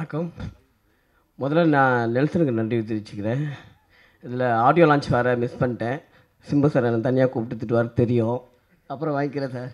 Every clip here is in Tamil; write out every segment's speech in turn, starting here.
வணக்கம் முதல்ல நான் நெல்சனுக்கு நன்றி தெரிவிச்சுக்கிறேன் இதில் ஆடியோ லான்ச் வேறு மிஸ் பண்ணிட்டேன் சிம்பு சார் என்னை தனியாக கூப்பிட்டு வர தெரியும் அப்புறம் வாங்கிக்கிறேன் சார்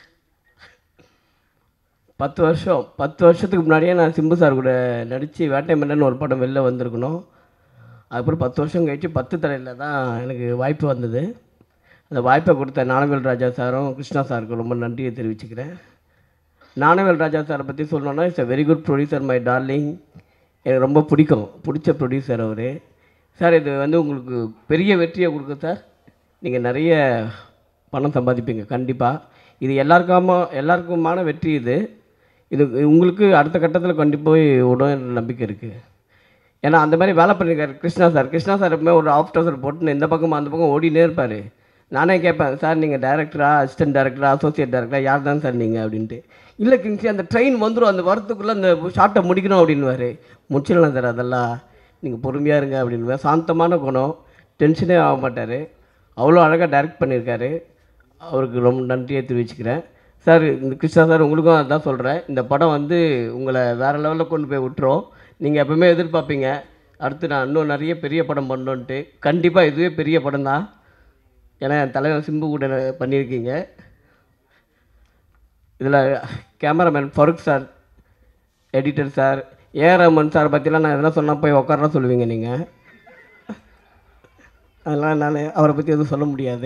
பத்து வருஷம் பத்து வருஷத்துக்கு முன்னாடியே நான் சிம்பு சார் கூட நடித்து வேட்டை மன்னன் ஒரு படம் வெளில வந்திருக்கணும் அதுக்கப்புறம் பத்து வருஷம் கழிச்சு பத்து தலையில் தான் எனக்கு வாய்ப்பு வந்தது அந்த வாய்ப்பை கொடுத்த ஞானவேல் ராஜா சாரும் கிருஷ்ணா சாருக்கும் ரொம்ப நன்றியை தெரிவிச்சுக்கிறேன் ஞானவேல் ராஜா சாரை பற்றி சொல்லணுன்னா it's a very good producer my darling எனக்கு ரொம்ப பிடிக்கும் பிடிச்ச ப்ரொடியூசர் அவர் சார் இது வந்து உங்களுக்கு பெரிய வெற்றியை கொடுக்கும் சார் நீங்கள் நிறைய பணம் சம்பாதிப்பீங்க கண்டிப்பாக இது எல்லாருக்காம எல்லாருக்குமான வெற்றி இது இது உங்களுக்கு அடுத்த கட்டத்தில் கொண்டு போய் விடும் நம்பிக்கை இருக்குது ஏன்னா அந்த மாதிரி வேலை பண்ணியிருக்காரு கிருஷ்ணா சார் கிருஷ்ணா சார் எப்பவுமே ஒரு ஆஃப் டவுசர் போட்டு இந்த பக்கம் அந்த பக்கம் ஓடினே இருப்பார் நானே கேட்பேன் சார் நீங்கள் டேரக்டரா அசிஸ்டன்ட் டேரக்டரா அசோசியேட் டேரக்டரா யார் தான் சார் நீங்கள் அப்படின்ட்டு இல்லை கிங்ஸி அந்த ட்ரெயின் வந்துடும் அந்த வரத்துக்குள்ளே அந்த ஷார்ட்டை முடிக்கணும் அப்படின்னுவார் முடிச்சிடலாம் சார் அதெல்லாம் நீங்கள் பொறுமையாக இருங்க அப்படின்னு சாந்தமான குணம் டென்ஷனே ஆக மாட்டார் அவ்வளோ அழகாக டைரக்ட் பண்ணியிருக்காரு அவருக்கு ரொம்ப நன்றியை தெரிவிச்சுக்கிறேன் சார் இந்த கிருஷ்ணா சார் உங்களுக்கும் அதான் சொல்கிறேன் இந்த படம் வந்து உங்களை வேறு லெவலில் கொண்டு போய் விட்டுரும் நீங்கள் எப்பவுமே எதிர்பார்ப்பீங்க அடுத்து நான் இன்னும் நிறைய பெரிய படம் பண்ணணுன்ட்டு கண்டிப்பாக இதுவே பெரிய படம் தான் ஏன்னா என் தலைவர் சிம்பு கூட பண்ணியிருக்கீங்க இதில் cameraman Farooq sir editor sir A Raman sir பற்றிலாம் நான் எதனா சொன்னால் போய் உட்கார சொல்லுவீங்க நீங்கள் அதெல்லாம் நான் அவரை பற்றி எதுவும் சொல்ல முடியாது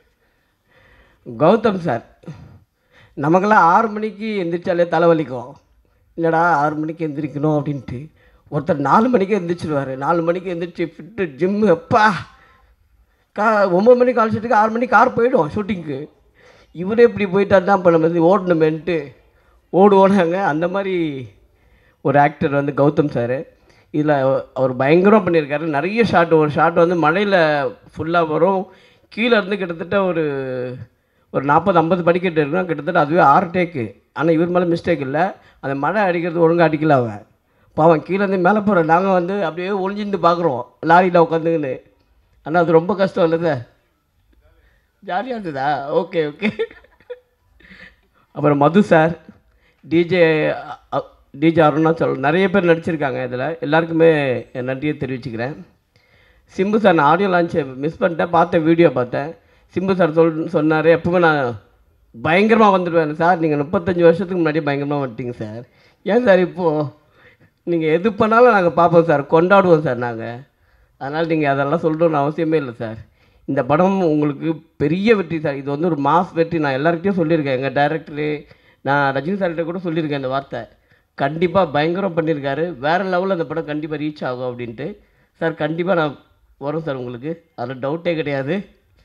கௌதம் சார் நமக்கெல்லாம் ஆறு மணிக்கு எந்திரிச்சாலே தலைவலிக்கும் இல்லைடா ஆறு மணிக்கு எந்திரிக்கணும் அப்படின்ட்டு ஒருத்தர் நாலு மணிக்கு எந்திரிச்சிடுவார் நாலு மணிக்கு எந்திரிச்சு ஃபிட்டு ஜிம்மு எப்பா கா ஒம்பது மணிக்கு கால்ஷீட்டுக்கு ஆறு மணிக்கு கார் போயிடும் ஷூட்டிங்க்கு இவரே இப்படி போயிட்டார் தான் இப்போ நம்ம வந்து ஓடணுமேன்ட்டு ஓடுவோனாங்க அந்த மாதிரி ஒரு ஆக்டர் வந்து கௌதம் சார் இதில் அவர் பயங்கரம் பண்ணியிருக்காரு நிறைய ஷாட் ஒரு ஷாட் வந்து மழையில் ஃபுல்லாக வரும் கீழே இருந்து கிட்டத்தட்ட ஒரு ஒரு நாற்பது ஐம்பது படிக்கட்டு இருக்குன்னா கிட்டத்தட்ட அதுவே ஆறு டேக்கு ஆனால் இவர் மேலே மிஸ்டேக் இல்லை அந்த மழை அடிக்கிறது ஒழுங்காக அடிக்கல அவன் பாவம் கீழே இருந்து மேலே போகிற நாங்கள் வந்து அப்படியே ஒளிஞ்சிருந்து பார்க்குறோம் லாரியில் உட்காந்துக்கின்னு ஆனால் அது ரொம்ப கஷ்டம் இல்லை சார் ஜாலியாக இருந்ததா ஓகே ஓகே அப்புறம் Madhu sir DJ DJ Arunachal நிறைய பேர் நடிச்சிருக்காங்க இதில் எல்லாருக்குமே என் நன்றியை தெரிவிச்சுக்கிறேன் சிம்பு சார் நான் ஆடியோ லான்ச்சை மிஸ் பண்ணிட்டேன் பார்த்தேன் வீடியோ பார்த்தேன் சிம்பு சார் சொல் சொன்னார் எப்பவுமே நான் பயங்கரமாக வந்துடுவேன் சார் நீங்கள் முப்பத்தஞ்சு வருஷத்துக்கு முன்னாடி பயங்கரமாக வந்துட்டீங்க சார் ஏன் சார் இப்போது நீங்கள் எது பண்ணாலும் நாங்கள் பார்ப்போம் சார் கொண்டாடுவோம் சார் நாங்கள் அதனால் நீங்கள் அதெல்லாம் சொல்லணும்னு அவசியமே இல்லை சார் இந்த படம் உங்களுக்கு பெரிய வெற்றி சார் இது வந்து ஒரு மாஸ் வெற்றி நான் எல்லாருக்கிட்டையும் சொல்லியிருக்கேன் எங்கள் டைரக்டரு நான் ரஜினி சார்கிட்ட கூட சொல்லியிருக்கேன் இந்த வார்த்தை கண்டிப்பாக பயங்கரம் பண்ணியிருக்காரு வேறு லெவலில் அந்த படம் கண்டிப்பாக ரீச் ஆகும் அப்படின்ட்டு சார் கண்டிப்பாக நான் வரும் சார் உங்களுக்கு அதில் டவுட்டே கிடையாது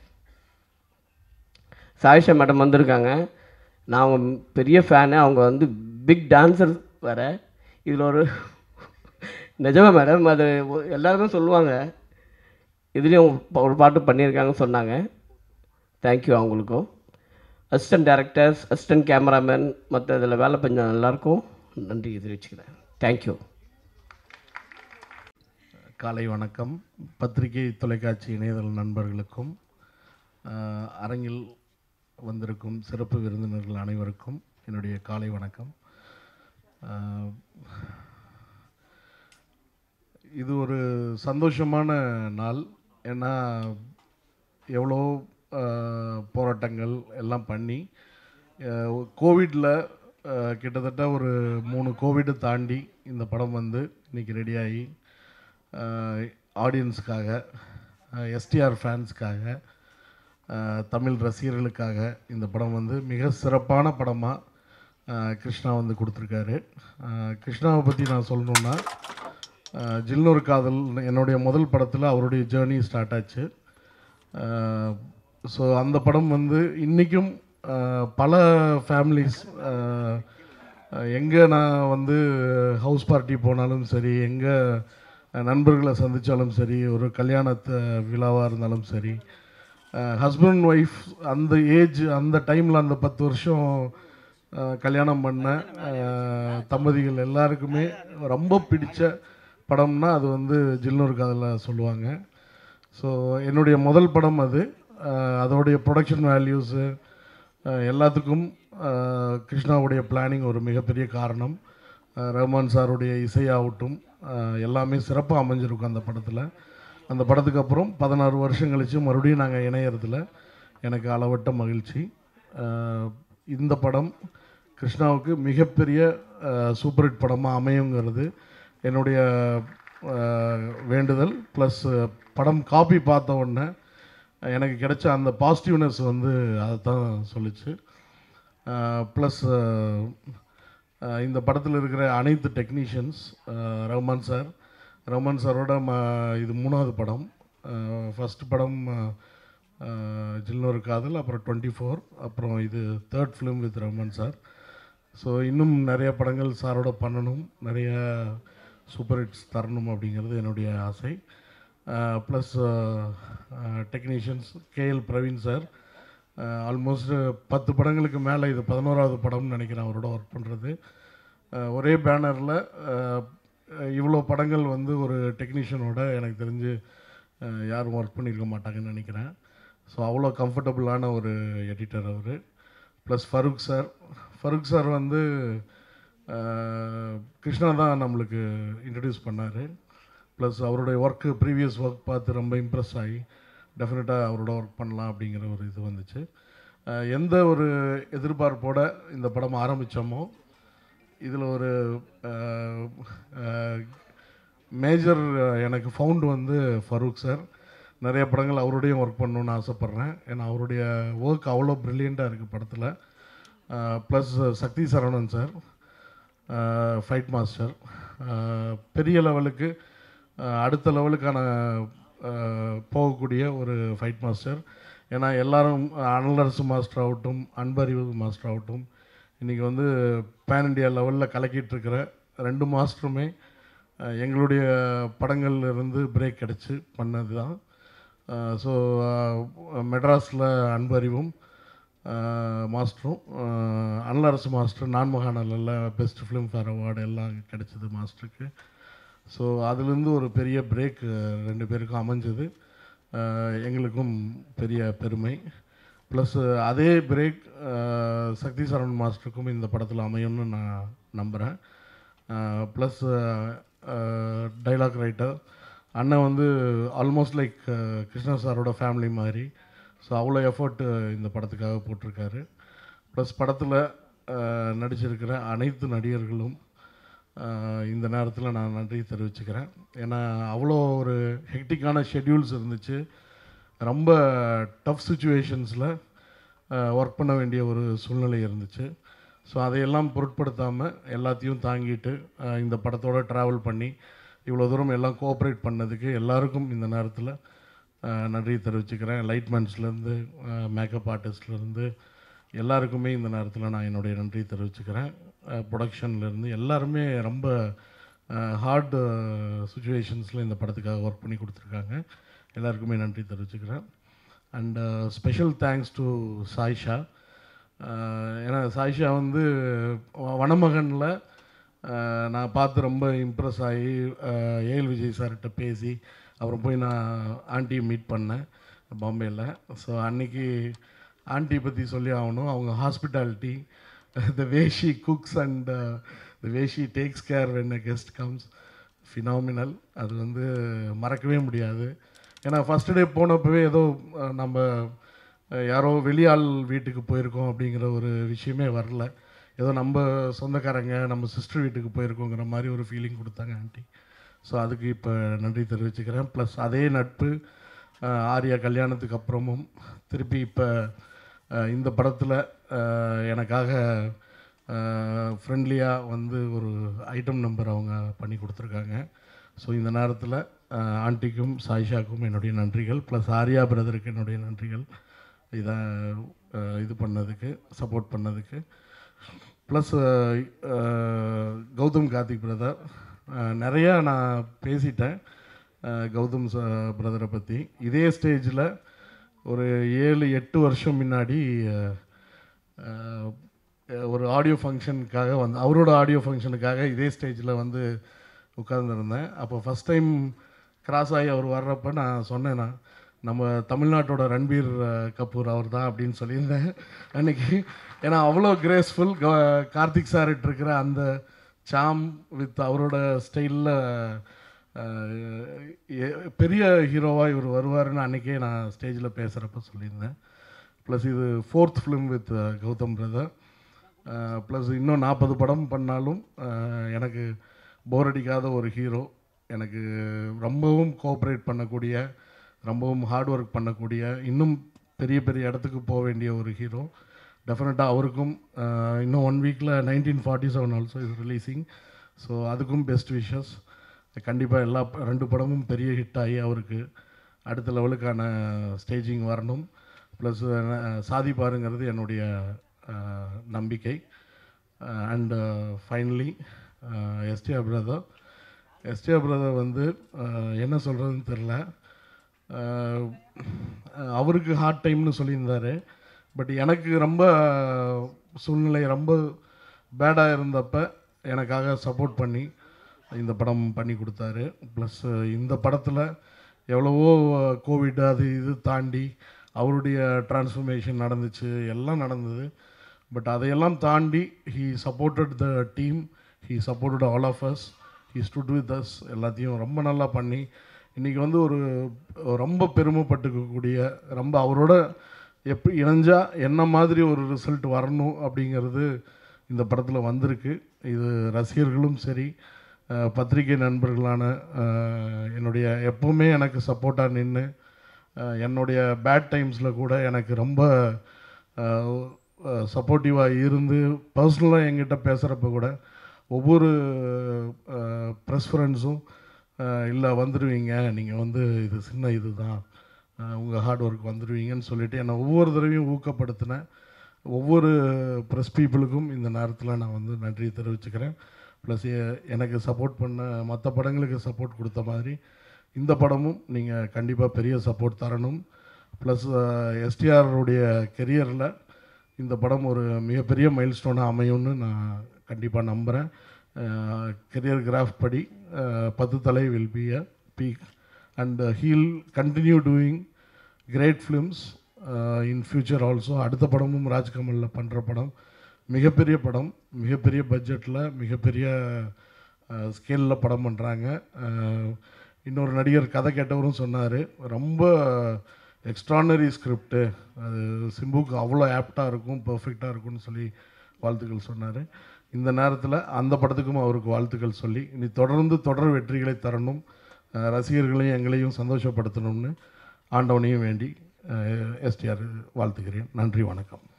சாயிஷா மேடம் வந்திருக்காங்க நான் அவங்க பெரிய ஃபேனு அவங்க வந்து பிக் டான்சர் வேற இதில் ஒரு நிஜமா மேடம் அது ஒ- எல்லாருமே சொல்லுவாங்க இதுலேயும் ஒரு பாட்டு பண்ணியிருக்காங்கன்னு சொன்னாங்க தேங்க்யூ அவங்களுக்கும் அசிஸ்டன்ட் டேரக்டர்ஸ் அசிஸ்டன்ட் கேமராமேன் மற்ற இதில் வேலை பண்ண எல்லாருக்கும் நன்றி தெரிவிச்சுக்கிறேன் தேங்க்யூ காலை வணக்கம் பத்திரிகை தொலைக்காட்சி இணையதள நண்பர்களுக்கும் ஆஹ், அரங்கில் வந்திருக்கும் சிறப்பு விருந்தினர்கள் அனைவருக்கும் என்னுடைய காலை வணக்கம் ஆஹ், இது ஒரு சந்தோஷமான நாள் ஏன்னா எவ்வளோ ஆஹ், போராட்டங்கள் எல்லாம் பண்ணி கோவிடில் கிட்டத்தட்ட ஒரு மூணு கோவிடு தாண்டி இந்த படம் வந்து இன்னைக்கு ரெடியாகி ஆடியன்ஸுக்காக எஸ்டிஆர் ஃபேன்ஸ்க்காக தமிழ் ரசிகர்களுக்காக இந்த படம் வந்து மிக சிறப்பான படமாக கிருஷ்ணா வந்து கொடுத்துருக்காரு அஹ், கிருஷ்ணாவை பற்றி நான் சொல்லணுன்னா அஹ், ஜில்னூர் காதல் என்னுடைய முதல் படத்தில் அவருடைய ஜேர்னி ஸ்டார்ட் ஆச்சு ஸோ அந்த படம் வந்து இன்றைக்கும் பல ஃபேமிலிஸ் எங்கே நான் வந்து ஹவுஸ் பார்ட்டி போனாலும் சரி எங்கே நண்பர்களை சந்தித்தாலும் சரி ஒரு கல்யாணத்து விழாவாக இருந்தாலும் சரி ஹஸ்பண்ட் ஒய்ஃப் அந்த ஏஜ் அந்த டைமில் அந்த பத்து வருஷம் அஹ், கல்யாணம் பண்ண அஹ், தம்பதிகள் எல்லாருக்குமே ரொம்ப பிடிச்ச படம்னா அது வந்து ஜில்னூர் காதலில் சொல்லுவாங்க ஸோ என்னுடைய முதல் படம் அது அஹ், அதோடைய ப்ரொடக்ஷன் வேல்யூஸு எல்லாத்துக்கும் அஹ், கிருஷ்ணாவுடைய பிளானிங் ஒரு மிகப்பெரிய காரணம் அஹ் ரஹ்மான் சாருடைய இசையாகட்டும் அஹ் எல்லாமே சிறப்பாக அமைஞ்சிருக்கும் அந்த படத்தில் அந்த படத்துக்கு அப்புறம் பதினாறு வருஷம் கழிச்சு மறுபடியும் நாங்கள் இணையறதுல எனக்கு அளவட்ட மகிழ்ச்சி அஹ் இந்த படம் கிருஷ்ணாவுக்கு மிகப்பெரிய சூப்பர் ஹிட் படமாக அமையுங்கிறது என்னுடைய அஹ், வேண்டுதல் ப்ளஸ் படம் காப்பி பார்த்த உடனே எனக்கு கிடைச்ச அந்த பாசிட்டிவ்னஸ் வந்து அதை தான் சொல்லுச்சு ப்ளஸ் இந்த படத்தில் இருக்கிற அனைத்து டெக்னீஷியன்ஸ் ரஹ்மான் சார் ரஹ்மான் சாரோட ம இது மூணாவது படம் ஃபஸ்ட் படம் ஜில்னொரு காதல் அப்புறம் டுவெண்ட்டி ஃபோர் அப்புறம் இது third film with Rahman sir so இன்னும் நிறைய படங்கள் சாரோட பண்ணணும் நிறைய சூப்பர் ஹிட்ஸ் தரணும் அப்படிங்கிறது என்னுடைய ஆசை plus technicians KL Praveen sir almost பத்து படங்களுக்கு மேலே இது பதினோராவது படம்னு நினைக்கிறேன் அவரோட ஒர்க் பண்ணுறது ஒரே பேனரில் இவ்வளோ படங்கள் வந்து ஒரு டெக்னீஷியனோட எனக்கு தெரிஞ்சு அஹ், யாரும் ஒர்க் பண்ணியிருக்க மாட்டாங்கன்னு நினைக்கிறேன் ஸோ அவ்வளோ கம்ஃபர்டபுளான ஒரு எடிட்டர் அவர் plus Farooq sir Farooq sir வந்து அஹ், கிருஷ்ணா தான் நம்மளுக்கு இன்ட்ரடியூஸ் பண்ணார் ப்ளஸ் அவருடைய ஒர்க்கு ப்ரீவியஸ் ஒர்க் பார்த்து ரொம்ப இம்ப்ரெஸ் ஆகி டெஃபினட்டாக அவரோட ஒர்க் பண்ணலாம் அப்படிங்கிற ஒரு இது வந்துச்சு அஹ், எந்த ஒரு எதிர்பார்ப்போட இந்த படம் ஆரம்பித்தோமோ இதில் ஒரு மேஜர் எனக்கு ஃபவுண்ட் வந்து ஃபரூக் சார் நிறைய படங்கள் அவரோடையும் ஒர்க் பண்ணணுன்னு ஆசைப்பட்றேன் ஏன்னா அவருடைய ஒர்க் அவ்வளோ ப்ரில்லியண்ட்டாக இருக்குது படத்தில் plus Sakthi Saravanan sir fight master பெரிய லெவலுக்கு அஹ், அடுத்த லெவலுக்கான அஹ், போகக்கூடிய ஒரு ஃபைட் மாஸ்டர் ஏன்னா எல்லாரும் அனலரசு மாஸ்டர் ஆகட்டும் அன்பறிவு மாஸ்டர் ஆகட்டும் இன்றைக்கி வந்து பேன் இண்டியா லெவலில் கலக்கிட்டு இருக்கிற ரெண்டு மாஸ்டருமே அஹ், எங்களுடைய படங்கள்ல இருந்து பிரேக் கிடச்சி பண்ணது தான் ஸோ மெட்ராஸில் அன்பறிவும் அஹ், மாஸ்டரும் அஹ், அன்னரசு மாஸ்டர் நான்மகானலில் பெஸ்ட் ஃபிலிம் ஃபேர் அவார்டு எல்லாம் கிடைச்சது மாஸ்டருக்கு ஸோ அதுலேருந்து ஒரு பெரிய பிரேக் ரெண்டு பேருக்கும் அமைஞ்சது அஹ், எங்களுக்கும் பெரிய பெருமை ப்ளஸ் அதே பிரேக் சக்தி சரவணன் மாஸ்டருக்கும் இந்த படத்தில் அமையும்னு நான் நம்புகிறேன் ப்ளஸ் டைலாக் ரைட்டர் அண்ணன் வந்து ஆல்மோஸ்ட் லைக் கிருஷ்ணா சாரோட ஃபேமிலி மாதிரி ஸோ அவ்வளோ எஃபர்ட் இந்த படத்துக்காக போட்டிருக்காரு ப்ளஸ் படத்தில் நடிச்சிருக்கிற அனைத்து நடிகர்களும் அஹ், இந்த நேரத்தில் நான் நன்றி தெரிவிச்சுக்கிறேன் ஏன்னா அவ்வளோ ஒரு ஹெக்டிக்கான ஷெட்யூல்ஸ் இருந்துச்சு ரொம்ப டஃப் சுச்சுவேஷன்ஸில் ஒர்க் பண்ண வேண்டிய ஒரு சூழ்நிலை இருந்துச்சு ஸோ அதையெல்லாம் பொருட்படுத்தாமல் எல்லாத்தையும் தாங்கிட்டு அஹ், இந்த படத்தோட ட்ராவல் பண்ணி இவ்வளோ தூரம் எல்லாம் கோஆப்ரேட் பண்ணதுக்கு எல்லாருக்கும் இந்த நேரத்தில் அஹ், நன்றி தெரிவிச்சுக்கிறேன் லைட்மேன்ஸ்லேருந்து மேக்கப் ஆர்டிஸ்ட்லேருந்து எல்லாருக்குமே இந்த நேரத்தில் நான் என்னுடைய நன்றி தெரிவிச்சுக்கிறேன் ப்ரொடக்ஷன்லேருந்து எல்லாருமே ரொம்ப ஹார்ட் சுச்சுவேஷன்ஸில் இந்த படத்துக்காக ஒர்க் பண்ணி கொடுத்துருக்காங்க எல்லாருக்குமே நன்றி தெரிவிச்சுக்கிறேன் and special thanks to Sayyeshaa uh, ஏன்னா சாய்ஷா வந்து வ- வனமகனில் அஹ், நான் பார்த்து ரொம்ப இம்ப்ரெஸ் ஆகி அஹ், ஏஎல் விஜய் சார்கிட்ட பேசி அப்புறம் போய் நான் ஆண்டியை மீட் பண்ணேன் பாம்பேயில் ஸோ அன்னைக்கு ஆண்டி பற்றி சொல்லி ஆகணும் அவங்க hospitality the way she cooks and the way she takes care when a guest comes phenomenal அது வந்து மறக்கவே முடியாது ஏன்னா ஃபஸ்ட் டே போனப்பவே ஏதோ அஹ், நம்ம அஹ், யாரோ வெளியாள் வீட்டுக்கு போயிருக்கோம் அப்படிங்கிற ஒரு விஷயமே வரல ஏதோ நம்ம சொந்தக்காரங்க நம்ம சிஸ்டர் வீட்டுக்கு போயிருக்கோங்கிற மாதிரி ஒரு ஃபீலிங் கொடுத்தாங்க ஆண்டி ஸோ அதுக்கு இப்போ நன்றி தெரிவிச்சுக்கிறேன் ப்ளஸ் அதே நட்பு அஹ், ஆர்யா கல்யாணத்துக்கு அப்புறமும் திருப்பி இப்போ இந்த படத்தில் எனக்காக ஃப்ரெண்ட்லியாக வந்து ஒரு ஐட்டம் நம்பர் அவங்க பண்ணி கொடுத்துருக்காங்க ஸோ இந்த நேரத்தில் ஆண்டிக்கும் சாயிஷாக்கும் என்னுடைய நன்றிகள் ப்ளஸ் ஆர்யா பிரதருக்கு என்னுடைய நன்றிகள் இதை அஹ், இது பண்ணதுக்கு சப்போர்ட் பண்ணதுக்கு ப்ளஸ் கௌதம் கார்த்திக் பிரதர் நிறையா நான் பேசிட்டேன் அஹ், கௌதம் பிரதரை பற்றி இதே ஸ்டேஜில் ஒரு ஏழு எட்டு வருஷம் முன்னாடி அஹ், அஹ், ஒரு ஆடியோ ஃபங்க்ஷனுக்காக வந்து அவரோட ஆடியோ ஃபங்க்ஷனுக்காக இதே ஸ்டேஜில் வந்து உட்கார்ந்துருந்தேன் அப்போ ஃபஸ்ட் டைம் கிராஸ் ஆகி அவர் வர்றப்ப நான் சொன்னேன் நான் நம்ம தமிழ்நாட்டோட ரன்பீர் அஹ், கபூர் அவர் தான் அப்படின்னு சொல்லியிருந்தேன் அன்னைக்கு ஏன்னா அவ்வளோ கிரேஸ்ஃபுல் கார்த்திக் சார்கிட்ட இருக்கிற அந்த சாம் வித் அவரோட ஸ்டைலில் பெரிய ஹீரோவாக இவர் வருவாருன்னு அன்றைக்கே நான் ஸ்டேஜில் பேசுகிறப்ப சொல்லியிருந்தேன் ப்ளஸ் இது fourth film with Gautham brother plus இன்னும் நாற்பது படம் பண்ணாலும் அஹ், எனக்கு போர் அடிக்காத ஒரு ஹீரோ எனக்கு ரொம்பவும் கோஆப்ரேட் பண்ணக்கூடிய ரொம்பவும் ஹார்ட் ஒர்க் பண்ணக்கூடிய இன்னும் பெரிய பெரிய இடத்துக்கு போக வேண்டிய ஒரு ஹீரோ டெஃபினட்டாக அவருக்கும் அஹ், இன்னும் ஒன் வீக்கில் nineteen forty seven also is releasing so அதுக்கும் பெஸ்ட் விஷஸ் கண்டிப்பாக எல்லா ப- ரெண்டு படமும் பெரிய ஹிட் ஆகி அவருக்கு அடுத்த லெவலுக்கான ஸ்டேஜிங் வரணும் ப்ளஸ் சாதிப்பாருங்கிறது என்னுடைய அஹ், நம்பிக்கை and finally STR brother STR brother வந்து அஹ், என்ன சொல்கிறதுன்னு தெரில அவருக்கு ஹார்ட் டைம்னு சொல்லியிருந்தாரு பட் எனக்கு ரொம்ப சூழ்நிலை ரொம்ப பேடாக இருந்தப்ப எனக்காக சப்போர்ட் பண்ணி இந்த படம் பண்ணி கொடுத்தாரு ப்ளஸ் இந்த படத்தில் எவ்வளவோ கோவிட் அது இது தாண்டி அவருடைய டிரான்ஸ்ஃபர்மேஷன் நடந்துச்சு எல்லாம் நடந்தது பட் அதையெல்லாம் தாண்டி he supported the team he supported all of us he stood with us எல்லாத்தையும் ரொம்ப நல்லா பண்ணி இன்றைக்கி வந்து ஒரு ரொம்ப பெருமைப்பட்டுக்கக்கூடிய ரொம்ப அவரோட எப்படி இணைஞ்சா என்ன மாதிரி ஒரு ரிசல்ட் வரணும் அப்படிங்கிறது இந்த படத்தில் வந்திருக்கு இது ரசிகர்களும் சரி அஹ், பத்திரிகை நண்பர்களான அஹ், என்னுடைய எப்போவுமே எனக்கு சப்போர்ட்டாக நின்று என்னுடைய பேட் டைம்ஸில் கூட எனக்கு ரொம்ப சப்போர்ட்டிவாக இருந்து பர்சனலாக என்கிட்ட பேசுகிறப்ப கூட ஒவ்வொரு ப்ரெஸ் ஃப்ரெண்ட்ஸும் இல்லை வந்துடுவீங்க நீங்கள் வந்து இது சின்ன இது தான் உங்கள் ஹார்ட் ஒர்க் வந்துடுவீங்கன்னு சொல்லிட்டு என்னை ஒவ்வொரு தடவையும் ஊக்கப்படுத்தின ஒவ்வொரு ப்ரெஸ் பீப்புளுக்கும் இந்த நேரத்தில் நான் வந்து நன்றி தெரிவிச்சுக்கிறேன் ப்ளஸ் எனக்கு சப்போர்ட் பண்ண மற்ற படங்களுக்கு சப்போர்ட் கொடுத்த மாதிரி இந்த படமும் நீங்கள் கண்டிப்பாக பெரிய சப்போர்ட் தரணும் ப்ளஸ் எஸ்டிஆருடைய கெரியரில் இந்த படம் ஒரு மிகப்பெரிய மைல்ஸ்டோனாக அமையும்னு நான் கண்டிப்பாக நம்புகிறேன் கெரியர் கிராஃப் படி அஹ், Pathu Thala will be a peak and he'll continue doing great films in future also அடுத்த படமும் ராஜ்கமலில் பண்ணுற படம் மிகப்பெரிய படம் மிகப்பெரிய பட்ஜெட்டில் மிகப்பெரிய ஸ்கேலில் படம் பண்ணுறாங்க இன்னொரு நடிகர் கதை கேட்டவரும் சொன்னார் ரொம்ப எக்ஸ்ட்ரானரி ஸ்கிரிப்டு அது சிம்புக்கு அவ்வளோ ஆப்டாக இருக்கும் பர்ஃபெக்டாக இருக்கும்னு சொல்லி வாழ்த்துக்கள் சொன்னார் இந்த நேரத்தில் அந்த படத்துக்கும் அவருக்கு வாழ்த்துக்கள் சொல்லி இனி தொடர்ந்து தொடர் வெற்றிகளை தரணும் அஹ் ரசிகர்களையும் எங்களையும் சந்தோஷப்படுத்தணும்னு ஆண்டவனையும் வேண்டி எஸ்டிஆர் வாழ்த்துக்கிறேன் நன்றி வணக்கம்